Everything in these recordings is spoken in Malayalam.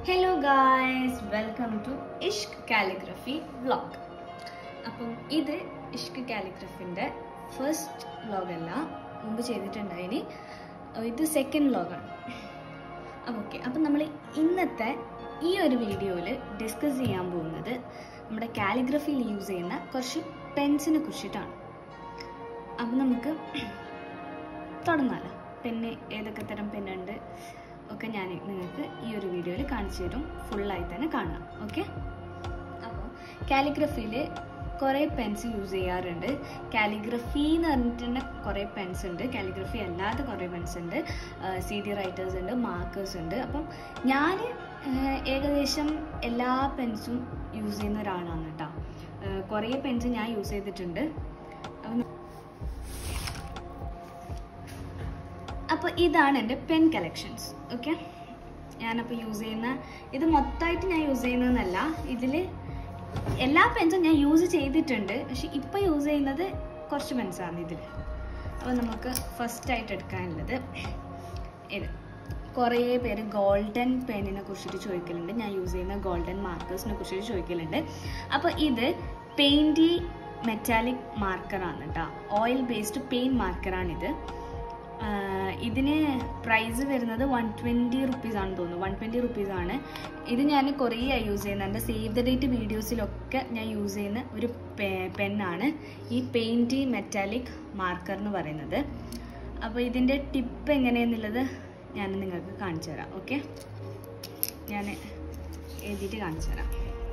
hello guys welcome to Ishq calligraphy vlog അപ്പം ഇത് ഇഷ്ക് കാലിഗ്രഫിൻ്റെ ഫസ്റ്റ് വ്ളോഗല്ല മുമ്പ് ചെയ്തിട്ടുണ്ടായിനി ഇത് സെക്കൻഡ് വ്ളോഗാണ് അപ്പം ഓക്കെ അപ്പം നമ്മൾ ഇന്നത്തെ ഈ ഒരു വീഡിയോയിൽ ഡിസ്കസ് ചെയ്യാൻ പോകുന്നത് നമ്മുടെ കാലിഗ്രഫിയിൽ യൂസ് ചെയ്യുന്ന കുറച്ച് പെൻസിനെ കുറിച്ചിട്ടാണ് അപ്പം നമുക്ക് തുടങ്ങാമല്ലോ പെന്ന് ഏതൊക്കെ തരം പെന്നുണ്ട് ഒക്കെ ഞാൻ നിങ്ങൾക്ക് ഈ ഒരു വീഡിയോയിൽ കാണിച്ചു തരും ഫുള്ളായി തന്നെ കാണാം ഓക്കെ അപ്പോൾ കാലിഗ്രഫിയിൽ കുറേ പെൻസ് യൂസ് ചെയ്യാറുണ്ട് കാലിഗ്രഫി എന്ന് പറഞ്ഞിട്ട് തന്നെ കുറേ പെൻസ് ഉണ്ട് കാലിഗ്രഫി അല്ലാതെ കുറേ പെൻസ് ഉണ്ട് സി ഡി റൈറ്റേഴ്സ് ഉണ്ട് മാർക്കേഴ്സ് ഉണ്ട് അപ്പം ഞാൻ ഏകദേശം എല്ലാ പെൻസും യൂസ് ചെയ്യുന്ന ഒരാളാണ് കേട്ടോ കുറേ പെൻസ് ഞാൻ യൂസ് ചെയ്തിട്ടുണ്ട് അപ്പം അപ്പോൾ ഇതാണ് എൻ്റെ പെൻ കളക്ഷൻസ് ഓക്കെ ഞാനപ്പോൾ യൂസ് ചെയ്യുന്ന ഇത് മൊത്തമായിട്ട് ഞാൻ യൂസ് ചെയ്യുന്നതെന്നല്ല ഇതിൽ എല്ലാ പെൻസും ഞാൻ യൂസ് ചെയ്തിട്ടുണ്ട് പക്ഷെ ഇപ്പോൾ യൂസ് ചെയ്യുന്നത് കുറച്ച് പെൻസാണ് ഇതിൽ അപ്പോൾ നമുക്ക് ഫസ്റ്റ് ആയിട്ട് എടുക്കാനുള്ളത് ഇത് കുറേ പേര് ഗോൾഡൻ പെന്നിനെ കുറിച്ചിട്ട് ചോദിക്കലുണ്ട് ഞാൻ യൂസ് ചെയ്യുന്ന ഗോൾഡൻ മാർക്കേഴ്സിനെ കുറിച്ചിട്ട് ചോദിക്കലുണ്ട് അപ്പോൾ ഇത് പെയിൻറ്റി മെറ്റാലിക് മാർക്കറാണ് കേട്ടോ ഓയിൽ ബേസ്ഡ് പെയിൻറ്റ് മാർക്കറാണിത് ഇതിന് പ്രൈസ് വരുന്നത് വൺ ട്വൻറ്റി റുപ്പീസ് ആണെന്ന് തോന്നുന്നു വൺ ട്വൻറ്റി റുപ്പീസ് ആണ് ഇത് ഞാൻ കുറേ ആയി യൂസ് ചെയ്യുന്നത് എൻ്റെ സേവ് ദ ഡേറ്റ് വീഡിയോസിലൊക്കെ ഞാൻ യൂസ് ചെയ്യുന്ന ഒരു പെന്നാണ് ഈ പെയിൻറ്റി മെറ്റാലിക് മാർക്കർ എന്ന് പറയുന്നത് അപ്പോൾ ഇതിൻ്റെ ടിപ്പ് എങ്ങനെയെന്നുള്ളത് ഞാൻ നിങ്ങൾക്ക് കാണിച്ചു തരാം ഓക്കെ ഞാൻ എഴുതിയിട്ട് കാണിച്ചു തരാം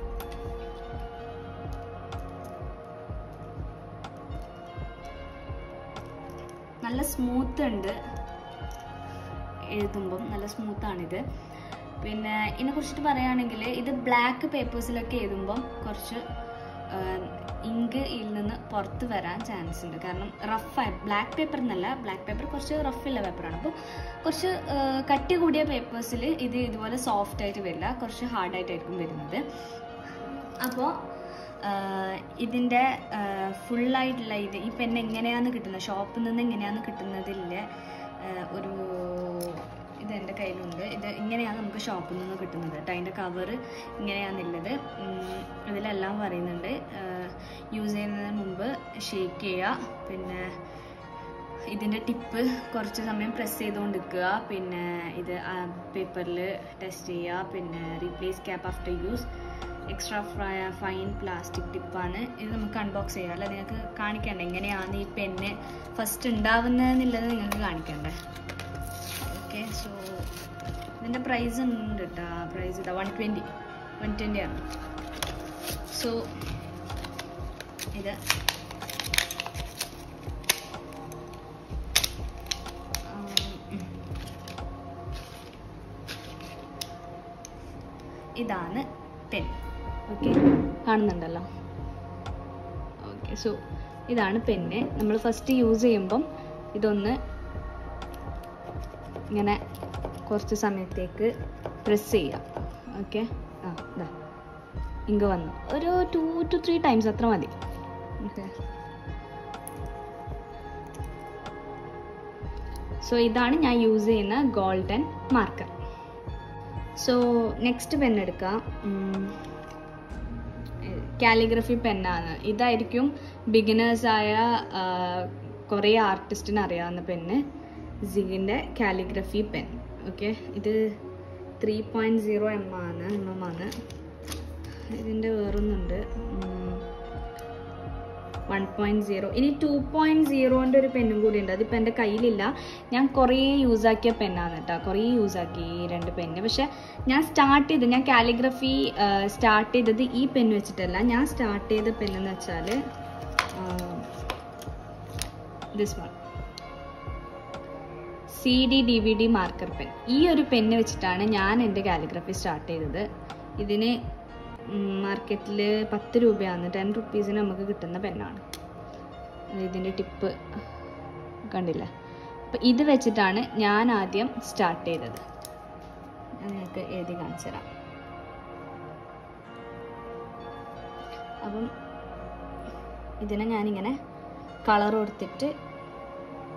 നല്ല സ്മൂത്ത് ഉണ്ട് എഴുതുമ്പം നല്ല സ്മൂത്താണിത് പിന്നെ ഇതിനെ കുറിച്ചിട്ട് പറയുകയാണെങ്കിൽ ഇത് ബ്ലാക്ക് പേപ്പേഴ്സിലൊക്കെ എഴുതുമ്പം കുറച്ച് ഇങ്ക് ഇതിൽ നിന്ന് പുറത്ത് വരാൻ ചാൻസ് ഉണ്ട് കാരണം റഫായി ബ്ലാക്ക് പേപ്പർ എന്നല്ല ബ്ലാക്ക് പേപ്പർ കുറച്ച് റഫുള്ള പേപ്പറാണ് അപ്പോൾ കുറച്ച് കട്ടി കൂടിയ പേപ്പേഴ്സിൽ ഇത് ഇതുപോലെ സോഫ്റ്റ് ആയിട്ട് വരില്ല കുറച്ച് ഹാർഡായിട്ടായിരിക്കും വരുന്നത് അപ്പോൾ ഇതിൻ്റെ ഫുള്ളായിട്ടുള്ള ഇത് ഈ പെൻ എങ്ങനെയാണ് കിട്ടുന്നത് ഷോപ്പിൽ നിന്ന് എങ്ങനെയാണ് കിട്ടുന്നതില്ല ഒരു ഇത് എൻ്റെ കയ്യിലുണ്ട് ഇത് ഇങ്ങനെയാണ് നമുക്ക് ഷോപ്പിൽ നിന്ന് കിട്ടുന്നത് കേട്ടോ അതിൻ്റെ കവർ ഇങ്ങനെയാണുള്ളത് ഇതിലെല്ലാം പറയുന്നുണ്ട് യൂസ് ചെയ്യുന്നതിന് മുമ്പ് ഷേക്ക് ചെയ്യുക പിന്നെ ഇതിൻ്റെ ടിപ്പ് കുറച്ച് സമയം പ്രസ് ചെയ്തുകൊണ്ടിരിക്കുക പിന്നെ ഇത് പേപ്പറിൽ ടെസ്റ്റ് ചെയ്യുക പിന്നെ replace cap after use extra fine plastic ടിപ്പാണ് ഇത് നമുക്ക് അൺബോക്സ് ചെയ്യാം അല്ല നിങ്ങൾക്ക് കാണിക്കണ്ടേ എങ്ങനെയാണ് ഈ പെന്ന് ഫസ്റ്റ് ഉണ്ടാവുന്നതെന്നുള്ളത് നിങ്ങൾക്ക് കാണിക്കണ്ടേ ഓക്കെ സോ ഇതിൻ്റെ പ്രൈസ് ഉണ്ട് കേട്ടോ പ്രൈസ് ഇതാ വൺ ട്വൻറ്റി വൺ ട്വൻറ്റി ആണ് സോ ഇത് ഇതാണ് പെൻ ഓക്കെ കാണുന്നുണ്ടല്ലോ ഓക്കെ സോ ഇതാണ് പെന്ന് നമ്മൾ ഫസ്റ്റ് യൂസ് ചെയ്യുമ്പം ഇതൊന്ന് ഇങ്ങനെ കുറച്ച് സമയത്തേക്ക് പ്രസ് ചെയ്യാം ഓക്കെ ആ ഇതാ ഇങ്ങ് വന്നു ഒരു ടു ടു ത്രീ ടൈംസ് അത്ര മതി ഓക്കെ സോ ഇതാണ് ഞാൻ യൂസ് ചെയ്യുന്ന golden marker so next pen എടുക്കാം കാലിഗ്രഫി പെന്നാണ് ഇതായിരിക്കും ബിഗിനേഴ്സായ കുറേ ആർട്ടിസ്റ്റിന് അറിയാവുന്ന പെന്ന് സിഗിൻ്റെ കാലിഗ്രഫി പെൻ ഓക്കെ ഇത് ത്രീ പോയിൻറ്റ് സീറോ എം ആണ് എം എം ആണ് ഇതിൻ്റെ വേറൊന്നുണ്ട് വൺ പോയിൻറ്റ് സീറോ ഇനി ടു പോയിൻറ്റ് സീറോൻ്റെ ഒരു പെന്നും കൂടി ഉണ്ട് അതിപ്പോൾ എൻ്റെ കയ്യിലില്ല ഞാൻ കുറേ യൂസ് ആക്കിയ പെന്നാണ് കേട്ടോ കുറേ യൂസ് ആക്കി ഈ രണ്ട് പെന്ന് പക്ഷേ ഞാൻ സ്റ്റാർട്ട് ചെയ്ത് ഞാൻ കാലിഗ്രഫി സ്റ്റാർട്ട് ചെയ്തത് ഈ പെന്ന് വെച്ചിട്ടല്ല ഞാൻ സ്റ്റാർട്ട് ചെയ്ത പെന്നെന്ന് വെച്ചാൽ this one C D D V D marker pen ഈ ഒരു പെന്ന് വെച്ചിട്ടാണ് ഞാൻ എൻ്റെ കാലിഗ്രഫി സ്റ്റാർട്ട് ചെയ്തത് ഇതിന് മാർക്കറ്റിൽ പത്ത് രൂപയാണ് ടെൻ റുപ്പീസിന് നമുക്ക് കിട്ടുന്ന പെന്നാണ് ഇതിൻ്റെ ടിപ്പ് കണ്ടില്ല അപ്പം ഇത് വെച്ചിട്ടാണ് ഞാൻ ആദ്യം സ്റ്റാർട്ട് ചെയ്തത് ഞാൻ നിങ്ങൾക്ക് എഴുതി കാണിച്ചു തരാം അപ്പം ഇതിനെ ഞാനിങ്ങനെ കളർ കൊടുത്തിട്ട്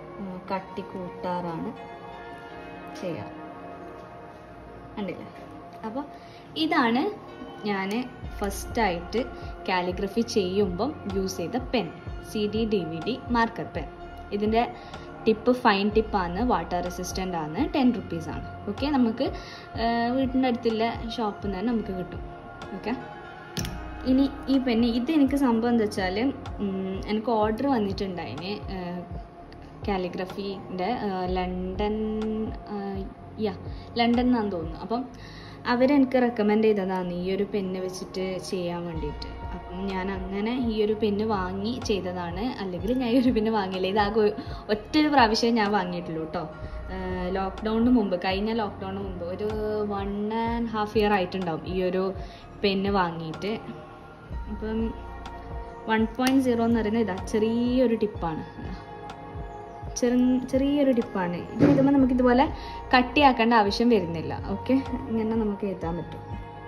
കട്ടി കൂട്ടാറാണ് ചെയ്യുക കണ്ടില്ലേ അപ്പോൾ ഇതാണ് ഞാൻ ഫസ്റ്റായിട്ട് കാലിഗ്രഫി ചെയ്യുമ്പം യൂസ് ചെയ്ത pen C D D V D marker pen ഇതിൻ്റെ ടിപ്പ് ഫൈൻ ടിപ്പാണ് വാട്ടർ റെസിസ്റ്റൻ്റ് ആണ് ടെൻ റുപ്പീസാണ് ഓക്കെ നമുക്ക് വീട്ടിൻ്റെ അടുത്തുള്ള ഷോപ്പിൽ നിന്ന് തന്നെ നമുക്ക് കിട്ടും ഓക്കെ ഇനി ഈ പെന്ന് ഇത് എനിക്ക് സംഭവം എന്താ വെച്ചാൽ എനിക്ക് ഓർഡർ വന്നിട്ടുണ്ടായിന് കാലിഗ്രഫീൻ്റെ ലണ്ടൻ യാ ലണ്ടൻ എന്നാന്ന് തോന്നുന്നു അപ്പം അവരെനിക്ക് റെക്കമെൻഡ് ചെയ്തതാണ് ഈ ഒരു പെന്ന് വെച്ചിട്ട് ചെയ്യാൻ വേണ്ടിയിട്ട് അപ്പം ഞാൻ അങ്ങനെ ഈ ഒരു പെന്ന് വാങ്ങി ചെയ്തതാണ് അല്ലെങ്കിൽ ഞാൻ ഈ ഒരു പെന്ന് വാങ്ങിയില്ല ഇതാകെ ഒറ്റൊരു പ്രാവശ്യം ഞാൻ വാങ്ങിയിട്ടുള്ളൂ കേട്ടോ ലോക്ക്ഡൗണിന് മുമ്പ് കഴിഞ്ഞ ലോക്ക്ഡൗണിന് മുമ്പ് ഒരു വൺ ആൻഡ് ഹാഫ് ഇയർ ആയിട്ടുണ്ടാവും ഈ ഒരു പെന്ന് വാങ്ങിയിട്ട് അപ്പം വൺ പോയിൻറ്റ് സീറോ എന്ന് പറയുന്നത് ഇതാ ചെറിയൊരു ടിപ്പാണ് ചെറു ചെറിയൊരു ടിപ്പാണ് ഇത് എഴുതുമ്പോൾ നമുക്ക് ഇതുപോലെ കട്ടിയാക്കേണ്ട ആവശ്യം വരുന്നില്ല ഓക്കെ ഇങ്ങനെ നമുക്ക് എഴുതാൻ പറ്റും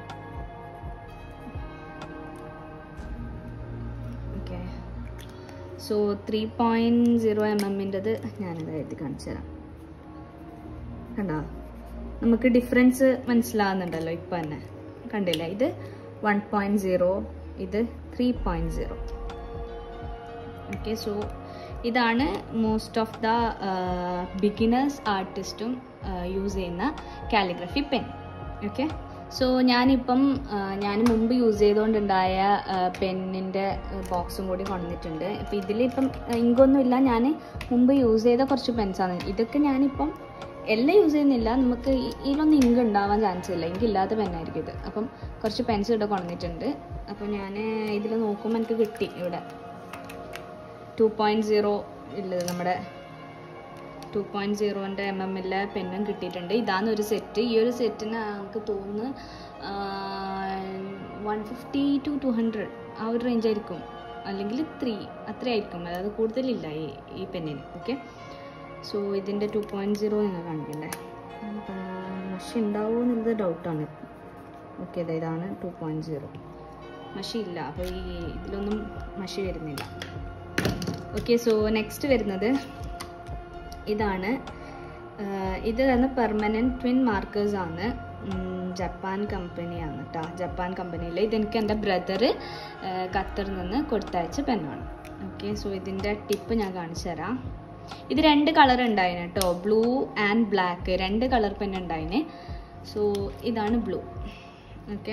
okay so three point zero M എമ്മിൻ്റെത് ഞാനിത് എഴുതി കാണിച്ചു തരാം കണ്ടോ നമുക്ക് ഡിഫറൻസ് മനസ്സിലാവുന്നുണ്ടല്ലോ ഇപ്പം തന്നെ കണ്ടില്ല ഇത് വൺ പോയിൻറ്റ് സീറോ ഇത് three point zero okay so ഇതാണ് മോസ്റ്റ് ഓഫ് ദ ബിഗിനേഴ്സ് ആർട്ടിസ്റ്റും യൂസ് ചെയ്യുന്ന കാലിഗ്രഫി പെൻ ഓക്കെ സോ ഞാനിപ്പം ഞാൻ മുമ്പ് യൂസ് ചെയ്തുകൊണ്ടുണ്ടായ പെന്നിൻ്റെ ബോക്സും കൂടി കൊണ്ടുവന്നിട്ടുണ്ട് ഇപ്പം ഇതിലിപ്പം ഇങ്കൊന്നുമില്ല ഞാൻ മുമ്പ് യൂസ് ചെയ്ത കുറച്ച് പെൻസാണ് ഇതൊക്കെ ഞാനിപ്പം എല്ലാം യൂസ് ചെയ്യുന്നില്ല നമുക്ക് ഇതിലൊന്നും ഇങ്ക് ഉണ്ടാവാൻ ചാൻസ് ഇല്ല ഇങ്ക് ഇല്ലാത്ത പെന്നായിരിക്കും ഇത് അപ്പം കുറച്ച് പെൻസ് ഇവിടെ കൊണ്ടുവന്നിട്ടുണ്ട് അപ്പോൾ ഞാൻ ഇതിൽ നോക്കുമ്പോൾ എനിക്ക് കിട്ടി ഇവിടെ ടു പോയിൻറ്റ് സീറോ ഉള്ളത് നമ്മുടെ ടു പോയിൻറ്റ് സീറോൻ്റെ എം എമ്മിലെ പെന്നും കിട്ടിയിട്ടുണ്ട് ഇതാണ് ഒരു സെറ്റ് ഈ ഒരു സെറ്റിന് നമുക്ക് തോന്നുന്നു one fifty two two hundred ആ ഒരു റേഞ്ച് ആയിരിക്കും അല്ലെങ്കിൽ ത്രീ അത്രയായിരിക്കും അതായത് കൂടുതലില്ല ഈ ഈ പെന്നിന് ഓക്കെ സോ ഇതിൻ്റെ ടു പോയിൻറ്റ് സീറോ നിങ്ങൾ കാണിക്കണ്ടേ മഷി ഉണ്ടാവുമോ എന്നുള്ളത് ഡൗട്ടാണ് ഓക്കെ അതെ ഇതാണ് ടു പോയിൻറ്റ് സീറോ മഷി ഇല്ല അപ്പോൾ ഈ ഇതിലൊന്നും മഷി വരുന്നില്ല ഓക്കെ സോ നെക്സ്റ്റ് വരുന്നത് ഇതാണ് ഇത് തന്നെ പെർമനൻറ്റ് ട്വിൻ മാർക്കേഴ്സ് ആണ് ജപ്പാൻ കമ്പനിയാണ് കേട്ടോ ജപ്പാൻ കമ്പനിയിൽ ഇതെനിക്ക് എൻ്റെ ബ്രദർ ഖത്തറിൽ നിന്ന് കൊടുത്തയച്ച പെന്നാണ് ഓക്കെ സോ ഇതിൻ്റെ ടിപ്പ് ഞാൻ കാണിച്ചു തരാം ഇത് രണ്ട് കളർ ഉണ്ടായിന് കേട്ടോ ബ്ലൂ ആൻഡ് ബ്ലാക്ക് രണ്ട് കളർ പെൻ ഉണ്ടായിന് സോ ഇതാണ് ബ്ലൂ ഓക്കെ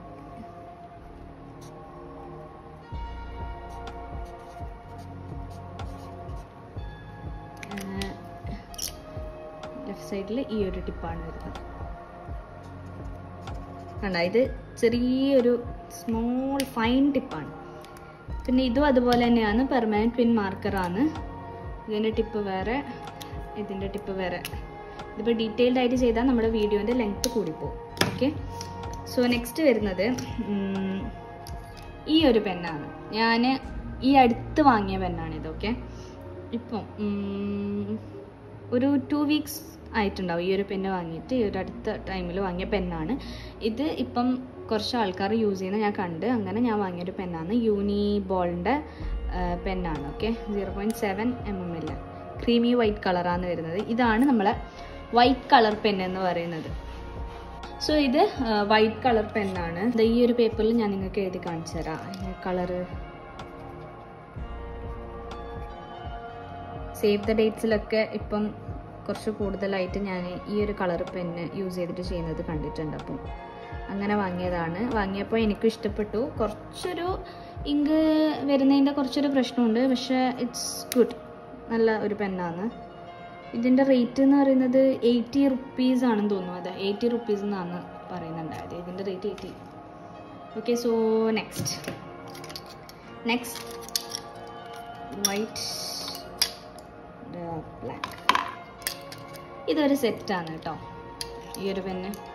ലെഫ്റ്റ് സൈഡിൽ ഈ ഒരു ടിപ്പാണ് വരുന്നത് കണ്ട ഇത് ചെറിയൊരു സ്മോൾ ഫൈൻ ടിപ്പാണ് പിന്നെ ഇതും അതുപോലെ തന്നെയാണ് പെർമനൻറ്റ് പിൻ മാർക്കറാണ് ഇതിൻ്റെ ടിപ്പ് വേറെ ഇതിൻ്റെ ടിപ്പ് വേറെ ഇതിപ്പോൾ ഡീറ്റെയിൽഡ് ആയിട്ട് ചെയ്താൽ നമ്മുടെ വീഡിയോൻ്റെ ലെങ്ത്ത് കൂടിപ്പോകും ഓക്കെ സോ നെക്സ്റ്റ് വരുന്നത് ഈ ഒരു പെന്നാണ് ഞാൻ ഈ അടുത്ത് വാങ്ങിയ പെന്നാണിത് ഓക്കെ ഇപ്പം ഒരു ടു വീക്സ് ആയിട്ടുണ്ടാവും ഈ ഒരു പെന്ന് വാങ്ങിയിട്ട് ഈ ഒരു അടുത്ത ടൈമിൽ വാങ്ങിയ പെന്നാണ് ഇത് ഇപ്പം കുറച്ച് ആൾക്കാർ യൂസ് ചെയ്യുന്ന ഞാൻ കണ്ട് അങ്ങനെ ഞാൻ വാങ്ങിയൊരു പെന്നാണ് യൂനി ബോളിൻ്റെ പെന്നാണ് ഓക്കെ zero point seven M M L creamy white കളറാണ് വരുന്നത് ഇതാണ് നമ്മളെ വൈറ്റ് കളർ പെൻ എന്ന് പറയുന്നത് സോ ഇത് വൈറ്റ് കളർ പെന്നാണ് ഈ ഒരു പേപ്പറിൽ ഞാൻ നിങ്ങൾക്ക് എഴുതി കാണിച്ചു തരാം കളറ് സേവ് ദ ഡേറ്റ്സിലൊക്കെ ഇപ്പം കുറച്ച് കൂടുതലായിട്ട് ഞാൻ ഈ ഒരു കളർ പെന്ന് യൂസ് ചെയ്തിട്ട് ചെയ്യുന്നത് കണ്ടിട്ടുണ്ട് അപ്പം അങ്ങനെ വാങ്ങിയതാണ് വാങ്ങിയപ്പോൾ എനിക്കും ഇഷ്ടപ്പെട്ടു കുറച്ചൊരു ഇങ്ക് വരുന്നതിൻ്റെ കുറച്ചൊരു പ്രശ്നമുണ്ട് പക്ഷേ ഇറ്റ്സ് ഗുഡ് നല്ല ഒരു പെന്നാണ് ഇതിൻ്റെ റേറ്റ് എന്ന് പറയുന്നത് എയ്റ്റി റുപ്പീസ് ആണെന്ന് തോന്നുന്നു അതെ എയ്റ്റി റുപ്പീസ് എന്നാണ് പറയുന്നുണ്ടായത് ഇതിൻ്റെ rate eighty okay so next next white black ഇതൊരു സെറ്റാണ് കേട്ടോ ഈ ഒരു പെന്ന്